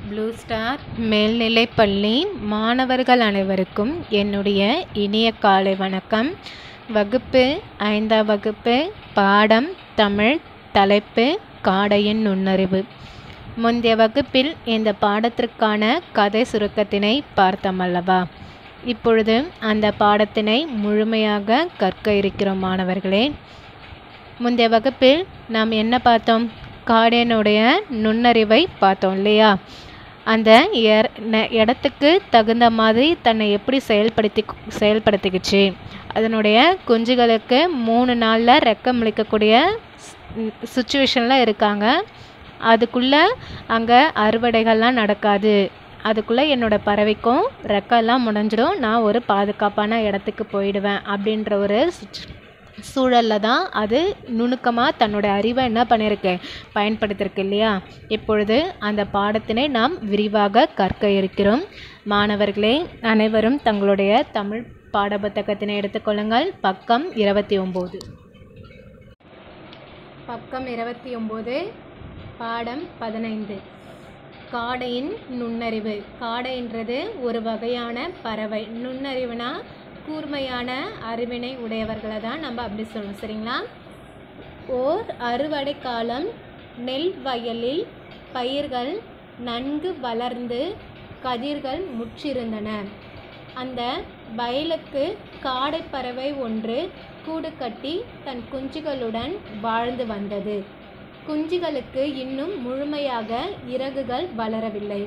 blue star மேல்நிலைப்பள்ளி மாணவர்கள் அனைவருக்கும் என்னுடைய இனிய காலை வணக்கம் வகுப்பு ஐந்தாம் வகுப்பு பாடம் தமிழ் தலைப்பு காடையின் நுண்ணறிவு முந்தைய வகுப்பில் இந்த பாடத்திற்கான கதை சுருக்கத்தினை பார்த்தோம் அல்லவா இப்பொழுது அந்த பாடத்தினை முழுமையாக கற்க இருக்கிறோம் மாணவர்களே முந்தைய வகுப்பில் நாம் என்ன பார்த்தோம் காடையனுடைய நுண்ணறிவை பார்த்தோம் இல்லையா அந்த எர்- ந- இடத்துக்கு தகுந்த மாதிரி தன்னை எப்படி செயல்படுத்தி செயல்படுத்திக்கிச்சு அதனுடைய குஞ்சுகளுக்கு மூணு நாளில் ரெக்கம் முளைக்கக்கூடிய சுச்சுவேஷனில் இருக்காங்க அதுக்குள்ளே அங்கே அறுவடைகள்லாம் நடக்காது அதுக்குள்ளே என்னோட பறவைக்கும் ரெக்கெல்லாம் முடிஞ்சிடும் நான் ஒரு பாதுகாப்பான இடத்துக்கு போயிடுவேன் அப்படின்ற ஒரு சுச்சு சூழலில் தான் அது நுணுக்கமாக தன்னோட அறிவை என்ன பண்ணியிருக்கு பயன்படுத்தியிருக்கு இல்லையா இப்பொழுது அந்த பாடத்தினை நாம் விரிவாக கற்க இருக்கிறோம் மாணவர்களே அனைவரும் தங்களுடைய தமிழ் பாடப்புத்தகத்தினை எடுத்துக்கொள்ளுங்கள் பக்கம் இருபத்தி ஒம்பது பக்கம் இருபத்தி ஒம்பது பாடம் பதினைந்து காடையின் நுண்ணறிவு காடைன்றது ஒரு வகையான பறவை நுண்ணறிவுனா கூர்மையான அறிவினை உடையவர்களை தான் நம்ம அப்படி சொல்லணும் சரிங்களா ஓர் அறுவடை காலம் நெல் வயலில் பயிர்கள் நன்கு வளர்ந்து கதிர்கள் முற்றிருந்தன அந்த வயலுக்கு காடை பறவை ஒன்று கூடு கட்டி தன் குஞ்சுகளுடன் வாழ்ந்து வந்தது குஞ்சுகளுக்கு இன்னும் முழுமையாக இறகுகள் வளரவில்லை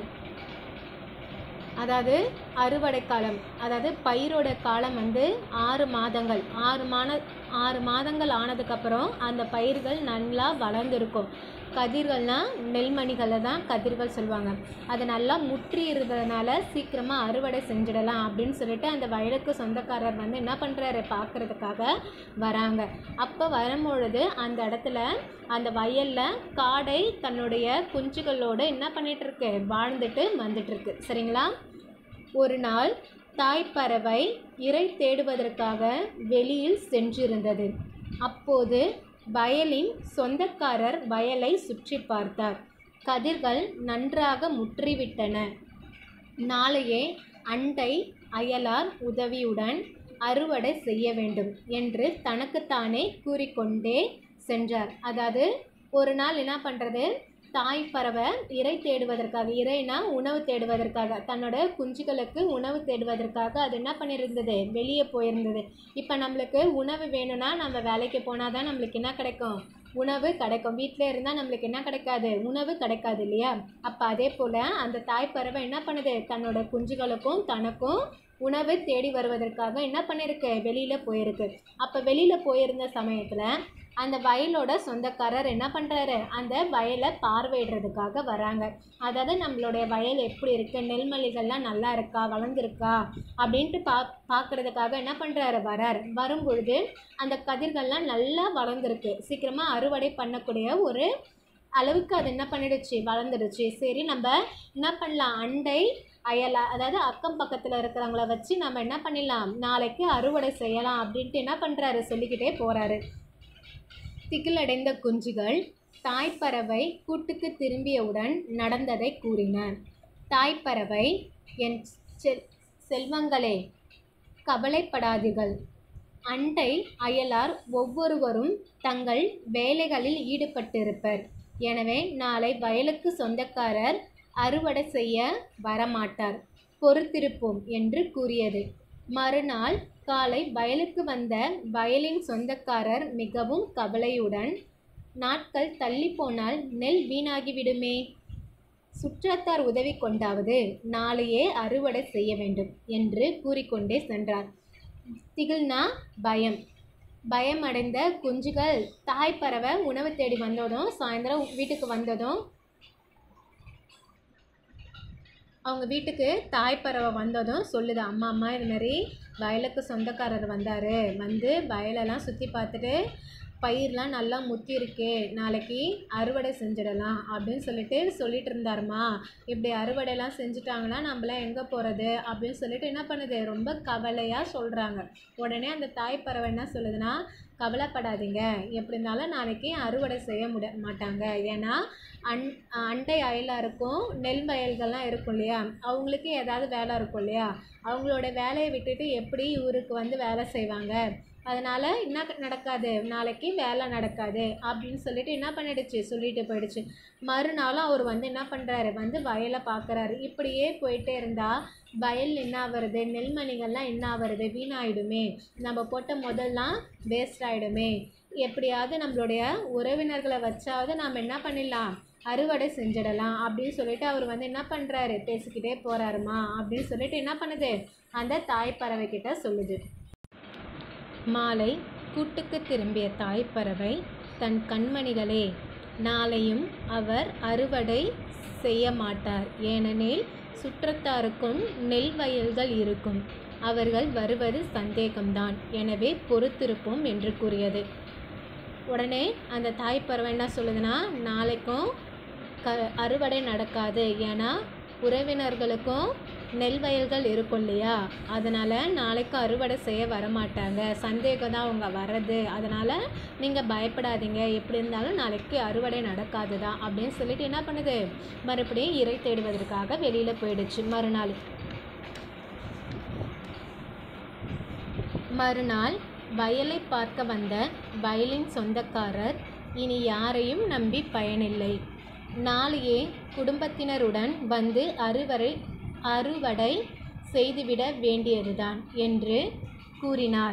அதாவது அறுவடை காலம் அதாவது பயிரோட காலம் வந்து ஆறு மாதங்கள் ஆறு மான ஆறு மாதங்கள் ஆனதுக்கப்புறம் அந்த பயிர்கள் நல்லா வளர்ந்துருக்கும் கதிர்கள்னால் நெல்மணிகளை தான் கதிர்கள் சொல்லுவாங்க அது நல்லா முற்றி இருந்ததுனால சீக்கிரமாக அறுவடை செஞ்சிடலாம் அப்படின்னு சொல்லிட்டு அந்த வயலுக்கு சொந்தக்காரர் வந்து என்ன பண்ணுறாரு பார்க்குறதுக்காக வராங்க அப்போ வரும்பொழுது அந்த இடத்துல அந்த வயலில் காடை தன்னுடைய குஞ்சுகளோடு என்ன பண்ணிட்டு இருக்கு வாழ்ந்துட்டு வந்துட்டு இருக்கு சரிங்களா ஒரு நாள் தாய்ப்பறவை இரை தேடுவதற்காக வெளியில் சென்றிருந்தது அப்போது வயலின் சொந்தக்காரர் வயலை சுற்றி பார்த்தார் கதிர்கள் நன்றாக முற்றிவிட்டன நாளையே அண்டை அயலார் உதவியுடன் அறுவடை செய்ய வேண்டும் என்று தனக்குத்தானே கூறிக்கொண்டே சென்றார் அதாவது ஒரு நாள் என்ன பண்ணுறது தாய் பறவை இறை தேடுவதற்காக இறைனா உணவு தேடுவதற்காக தன்னோட குஞ்சுகளுக்கு உணவு தேடுவதற்காக அது என்ன பண்ணியிருந்தது வெளியே போயிருந்தது இப்போ நம்மளுக்கு உணவு வேணும்னா நம்ம வேலைக்கு போனால் தான் நம்மளுக்கு என்ன கிடைக்கும் உணவு கிடைக்கும் வீட்டில் இருந்தால் நம்மளுக்கு என்ன கிடைக்காது உணவு கிடைக்காது இல்லையா அப்போ அதே போல் அந்த தாய் பறவை என்ன பண்ணுது தன்னோட குஞ்சுகளுக்கும் தனக்கும் உணவு தேடி வருவதற்காக என்ன பண்ணியிருக்கு வெளியில் போயிருக்கு அப்போ வெளியில் போயிருந்த சமயத்தில் அந்த வயலோட சொந்தக்காரர் என்ன பண்ணுறாரு அந்த வயலை பார்வையிடுறதுக்காக வராங்க அதாவது நம்மளுடைய வயல் எப்படி இருக்குது நெல்மணிகள்லாம் நல்லா இருக்கா வளர்ந்துருக்கா அப்படின்ட்டு பா பார்க்குறதுக்காக என்ன பண்ணுறாரு வராரு வரும் பொழுது அந்த கதிர்கள்லாம் நல்லா வளர்ந்துருக்கு சீக்கிரமாக அறுவடை பண்ணக்கூடிய ஒரு அளவுக்கு அது என்ன பண்ணிடுச்சு வளர்ந்துடுச்சு சரி நம்ம என்ன பண்ணலாம் அண்டை அயலா அதாவது அக்கம் பக்கத்தில் இருக்கிறவங்கள வச்சு நம்ம என்ன பண்ணிடலாம் நாளைக்கு அறுவடை செய்யலாம் அப்படின்ட்டு என்ன பண்ணுறாரு சொல்லிக்கிட்டே போகிறாரு திகிலடைந்த குஞ்சுகள் தாய்ப்பறவை கூட்டுக்கு திரும்பியவுடன் நடந்ததை கூறின தாய்ப்பறவை என் செல் செல்வங்களே கவலைப்படாதீர்கள் அண்டை அயலார் ஒவ்வொருவரும் தங்கள் வேலைகளில் ஈடுபட்டிருப்பர் எனவே நாளை வயலுக்கு சொந்தக்காரர் அறுவடை செய்ய வரமாட்டார் பொறுத்திருப்போம் என்று கூறியது மறுநாள் காலை வயலுக்கு வந்த வயலின் சொந்தக்காரர் மிகவும் கவலையுடன் நாட்கள் தள்ளி போனால் நெல் வீணாகிவிடுமே சுற்றத்தார் உதவி கொண்டாவது நாளையே அறுவடை செய்ய வேண்டும் என்று கூறிக்கொண்டே சென்றார் திகில்னா பயம் பயமடைந்த குஞ்சுகள் தாய் பறவை உணவு தேடி வந்ததும் சாயந்தரம் வீட்டுக்கு வந்ததும் அவங்க வீட்டுக்கு தாய் பறவை வந்ததும் சொல்லுது அம்மா அம்மா இது மாதிரி வயலுக்கு சொந்தக்காரர் வந்தார் வந்து வயலெல்லாம் சுற்றி பார்த்துட்டு பயிர்லாம் நல்லா முத்தி இருக்கே நாளைக்கு அறுவடை செஞ்சிடலாம் அப்படின்னு சொல்லிட்டு சொல்லிட்டு இருந்தாருமா இப்படி அறுவடைலாம் செஞ்சுட்டாங்கன்னா நம்மளாம் எங்கே போகிறது அப்படின்னு சொல்லிட்டு என்ன பண்ணுது ரொம்ப கவலையாக சொல்கிறாங்க உடனே அந்த தாய் பறவை என்ன சொல்லுதுன்னா கவலைப்படாதீங்க எப்படி இருந்தாலும் நாளைக்கு அறுவடை செய்ய முட மாட்டாங்க ஏன்னா அன் அண்டை அயலாருக்கும் நெல் வயல்கள்லாம் இருக்கும் இல்லையா அவங்களுக்கு ஏதாவது வேலை இருக்கும் இல்லையா அவங்களோட வேலையை விட்டுட்டு எப்படி இவருக்கு வந்து வேலை செய்வாங்க அதனால் என்ன நடக்காது நாளைக்கு வேலை நடக்காது அப்படின்னு சொல்லிட்டு என்ன பண்ணிடுச்சு சொல்லிட்டு போயிடுச்சு மறுநாளும் அவர் வந்து என்ன பண்ணுறாரு வந்து வயலை பார்க்குறாரு இப்படியே போயிட்டே இருந்தால் வயல் என்ன ஆகுறது நெல்மணிகள்லாம் என்ன ஆகுறது வீணாயிடுமே நம்ம போட்ட முதல்லாம் வேஸ்ட் ஆகிடுமே எப்படியாவது நம்மளுடைய உறவினர்களை வச்சாவது நாம் என்ன பண்ணிடலாம் அறுவடை செஞ்சிடலாம் அப்படின்னு சொல்லிட்டு அவர் வந்து என்ன பண்ணுறாரு பேசிக்கிட்டே போகிறாருமா அப்படின்னு சொல்லிட்டு என்ன பண்ணுது அந்த தாய் பறவை கிட்ட சொல்லுது மாலை கூட்டுக்கு திரும்பிய தாய்ப்பறவை தன் கண்மணிகளே நாளையும் அவர் அறுவடை செய்ய மாட்டார் ஏனெனில் சுற்றத்தாருக்கும் நெல் வயல்கள் இருக்கும் அவர்கள் வருவது சந்தேகம்தான் எனவே பொறுத்திருப்போம் என்று கூறியது உடனே அந்த தாய்ப்பறவை என்ன சொல்லுதுன்னா நாளைக்கும் க அறுவடை நடக்காது ஏன்னா உறவினர்களுக்கும் நெல் வயல்கள் இருக்கும் இல்லையா அதனால் நாளைக்கு அறுவடை செய்ய வரமாட்டாங்க சந்தேகம் தான் அவங்க வர்றது அதனால் நீங்கள் பயப்படாதீங்க எப்படி இருந்தாலும் நாளைக்கு அறுவடை நடக்காது தான் அப்படின்னு சொல்லிட்டு என்ன பண்ணுது மறுபடியும் இறை தேடுவதற்காக வெளியில் போயிடுச்சு மறுநாள் மறுநாள் வயலை பார்க்க வந்த வயலின் சொந்தக்காரர் இனி யாரையும் நம்பி பயனில்லை நாளையே குடும்பத்தினருடன் வந்து அறுவடை அறுவடை செய்துவிட வேண்டியதுதான் என்று கூறினார்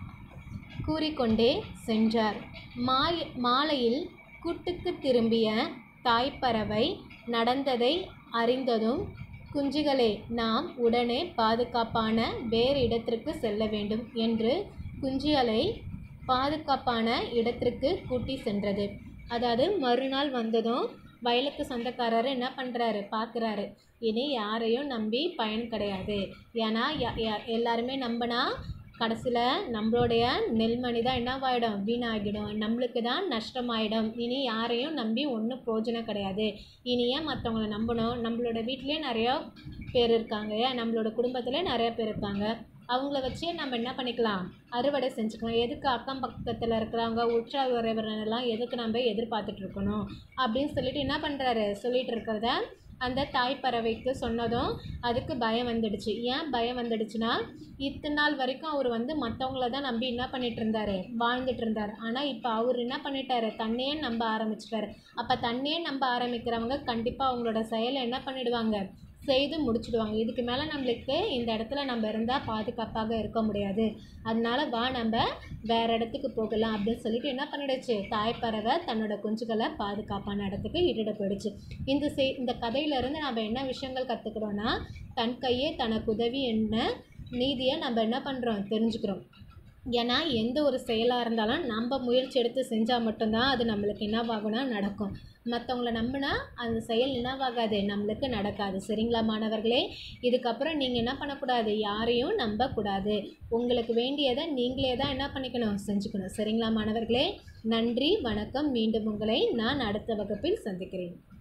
கூறிக்கொண்டே சென்றார் மாய் மாலையில் கூட்டுக்கு திரும்பிய தாய்ப்பறவை நடந்ததை அறிந்ததும் குஞ்சுகளே நாம் உடனே பாதுகாப்பான வேறு இடத்திற்கு செல்ல வேண்டும் என்று குஞ்சுகளை பாதுகாப்பான இடத்திற்கு கூட்டி சென்றது அதாவது மறுநாள் வந்ததும் வயலுக்கு சொந்தக்காரர் என்ன பண்ணுறாரு பார்க்குறாரு இனி யாரையும் நம்பி பயன் கிடையாது ஏன்னா ய- ய- எல்லாருமே நம்பினா கடைசியில் நம்மளுடைய நெல்மணி தான் என்னவாயிடும் வீணாகிடும் நம்மளுக்கு தான் நஷ்டமாயிடும் இனி யாரையும் நம்பி ஒன்றும் பிரயோஜனம் கிடையாது இனி ஏன் மற்றவங்கள நம்பணும் நம்மளோட வீட்டிலே நிறையா பேர் இருக்காங்க ஏன் நம்மளோட குடும்பத்தில் நிறைய பேர் இருக்காங்க அவங்கள வச்சே நம்ம என்ன பண்ணிக்கலாம் அறுவடை செஞ்சுக்கலாம் எதுக்கு அக்கம் பக்கத்தில் இருக்கிறவங்க உற்றார் உறவினரெல்லாம் எதுக்கு நம்ம எதிர்பார்த்துட்டு இருக்கணும் அப்படின்னு சொல்லிட்டு என்ன பண்ணுறாரு சொல்லிட்டு இருக்கிறத அந்த தாய் பறவைக்கு சொன்னதும் அதுக்கு பயம் வந்துடுச்சு ஏன் பயம் வந்துடுச்சுன்னா இத்தனை நாள் வரைக்கும் அவர் வந்து மற்றவங்கள தான் நம்பி என்ன பண்ணிட்டு இருந்தாரு வாழ்ந்துட்டு இருந்தார் ஆனால் இப்போ அவர் என்ன பண்ணிட்டாரு தன்னையே நம்ப ஆரம்பிச்சிட்டாரு அப்போ தன்னையே நம்ப ஆரம்பிக்கிறவங்க கண்டிப்பாக அவங்களோட செயலை என்ன பண்ணிடுவாங்க செய்து முடிச்சிடுவாங்க இதுக்கு மேலே நம்மளுக்கு இந்த இடத்துல நம்ம இருந்தால் பாதுகாப்பாக இருக்க முடியாது அதனால வா நம்ம வேற இடத்துக்கு போகலாம் அப்படின்னு சொல்லிட்டு என்ன பண்ணிடுச்சு தாய்ப்பறவை தன்னோட குஞ்சுகளை பாதுகாப்பான இடத்துக்கு இட்டுட்டு போயிடுச்சு இந்த செய் இந்த கதையிலேருந்து நம்ம என்ன விஷயங்கள் கற்றுக்குறோன்னா தன் கையே தனக்கு உதவி என்ன நீதியை நம்ம என்ன பண்ணுறோம் தெரிஞ்சுக்கிறோம் ஏன்னா எந்த ஒரு செயலாக இருந்தாலும் நம்ம முயற்சி எடுத்து செஞ்சால் மட்டும்தான் அது நம்மளுக்கு என்னவாகும்னா நடக்கும் மற்றவங்கள நம்பினா அந்த செயல் என்னவாகாது நம்மளுக்கு நடக்காது சரிங்களா மாணவர்களே இதுக்கப்புறம் நீங்கள் என்ன பண்ணக்கூடாது யாரையும் நம்பக்கூடாது உங்களுக்கு வேண்டியதை நீங்களே தான் என்ன பண்ணிக்கணும் செஞ்சுக்கணும் சரிங்களா மாணவர்களே நன்றி வணக்கம் மீண்டும் உங்களை நான் அடுத்த வகுப்பில் சந்திக்கிறேன்